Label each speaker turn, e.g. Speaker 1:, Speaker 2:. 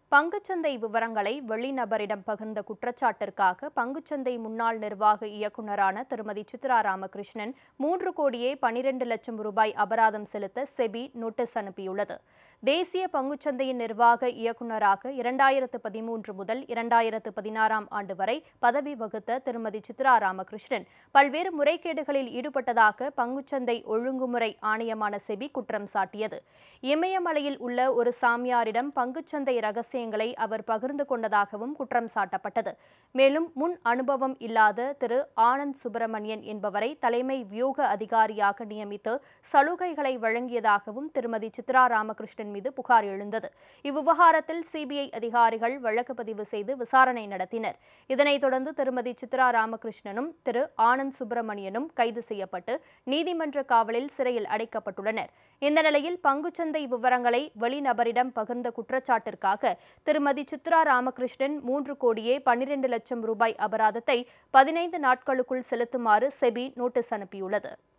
Speaker 1: பங்குச்சந்தை விவரங்களை வெளிநபரிடம் பகிர்ந்த குற்றச்சாட்டிற்காக பங்குச்சந்தை முன்னாள் நிர்வாக இயக்குநரான திருமதி சித்ரா ராமகிருஷ்ணன் மூன்று கோடியே பனிரெண்டு லட்சம் ரூபாய் அபராதம் செலுத்த செபி நோட்டீஸ் அனுப்பியுள்ளது தேசிய பங்குச்சந்தையின் நிர்வாக இயக்குநராக இரண்டாயிரத்து பதிமூன்று முதல் இரண்டாயிரத்து பதினாறாம் ஆண்டு வரை பதவி வகித்த திருமதி சித்ரா ராமகிருஷ்ணன் பல்வேறு முறைகேடுகளில் ஈடுபட்டதாக பங்குச்சந்தை ஒழுங்குமுறை ஆணையமான செபி குற்றம் சாட்டியது இமயமலையில் உள்ள ஒரு சாமியாரிடம் பங்குச்சந்தை ரகசியங்களை அவர் பகிர்ந்து கொண்டதாகவும் குற்றம் சாட்டப்பட்டது மேலும் முன் அனுபவம் இல்லாத திரு ஆனந்த் சுப்பிரமணியன் என்பவரை தலைமை வியூக அதிகாரியாக நியமித்து சலுகைகளை வழங்கியதாகவும் திருமதி சித்ரா ராமகிருஷ்ணன் மீது புகார் எழுந்தது இவ்விவகாரத்தில் சிபிஐ அதிகாரிகள் வழக்கு பதிவு செய்து விசாரணை நடத்தினர் இதனைத் தொடர்ந்து திருமதி சித்ரா ராமகிருஷ்ணனும் திரு ஆனந்த் சுப்பிரமணியனும் கைது செய்யப்பட்டு நீதிமன்ற காவலில் சிறையில் அடைக்கப்பட்டுள்ளனர் இந்த நிலையில் பங்குச்சந்தை விவரங்களை வெளிநபரிடம் பகிர்ந்த குற்றச்சாட்டிற்காக திருமதி சித்ரா ராமகிருஷ்ணன் மூன்று கோடியே பன்னிரண்டு லட்சம் ரூபாய் அபராதத்தை பதினைந்து நாட்களுக்குள் செலுத்துமாறு செபி நோட்டீஸ் அனுப்பியுள்ளது